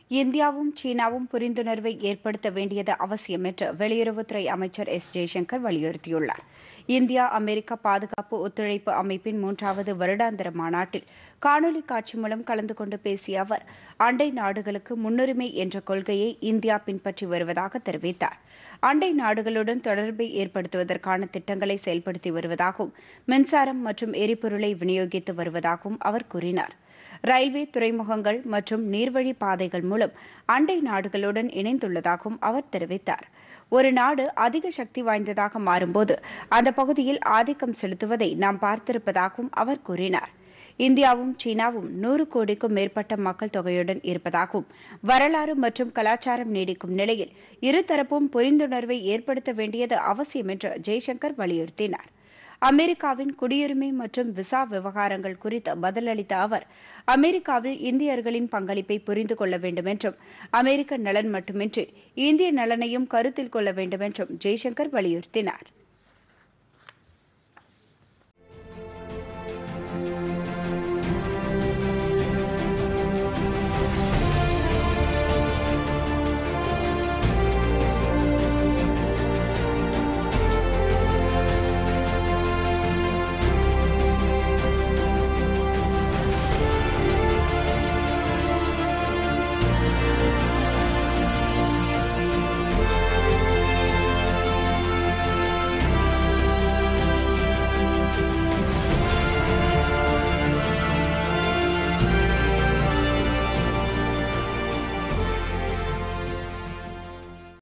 இந்தியாவும் சீனாவும் புரிந்துணர்வை ஏற்படுத்த வேண்டியது அவசியம் என்று வெளியுறவுத்துறை அமைச்சர் எஸ் ஜெய்சங்கர் வலியுறுத்தியுள்ளார் இந்தியா அமெரிக்கா பாதுகாப்பு ஒத்துழைப்பு அமைப்பின் மூன்றாவது வருடாந்திர மாநாட்டில் காணொலி காட்சி மூலம் கலந்து கொண்டு பேசிய அவர் அண்டை நாடுகளுக்கு முன்னுரிமை என்ற கொள்கையை இந்தியா பின்பற்றி வருவதாக தெரிவித்தார் அண்டை நாடுகளுடன் தொடர்பை ஏற்படுத்துவதற்கான திட்டங்களை செயல்படுத்தி வருவதாகவும் மின்சாரம் மற்றும் எரிபொருளை விநியோகித்து வருவதாகவும் அவர் கூறினார் ரயில்வே துறைமுகங்கள் மற்றும் நீர்வழி பாதைகள் மூலம் அண்டை நாடுகளுடன் இணைந்துள்ளதாகவும் அவர் தெரிவித்தார் ஒரு நாடு அதிக சக்தி வாய்ந்ததாக மாறும்போது அந்த பகுதியில் ஆதிக்கம் செலுத்துவதை நாம் பார்த்திருப்பதாகவும் அவர் கூறினார் இந்தியாவும் சீனாவும் நூறு கோடிக்கும் மேற்பட்ட மக்கள் தொகையுடன் இருப்பதாகவும் வரலாறு மற்றும் கலாச்சாரம் நீடிக்கும் நிலையில் இருதரப்பும் புரிந்துணர்வை ஏற்படுத்த வேண்டியது அவசியம் என்று ஜெய்சங்கர் வலியுறுத்தினார் அமெரிக்காவின் குடியுரிமை மற்றும் விசா விவகாரங்கள் குறித்து பதிலளித்த அவர் அமெரிக்காவில் இந்தியர்களின் பங்களிப்பை புரிந்து கொள்ள வேண்டும் என்றும் அமெரிக்க நலன் மட்டுமின்றி இந்திய நலனையும் கருத்தில் கொள்ள வேண்டும் என்றும் ஜெய்சங்கர் வலியுறுத்தினார்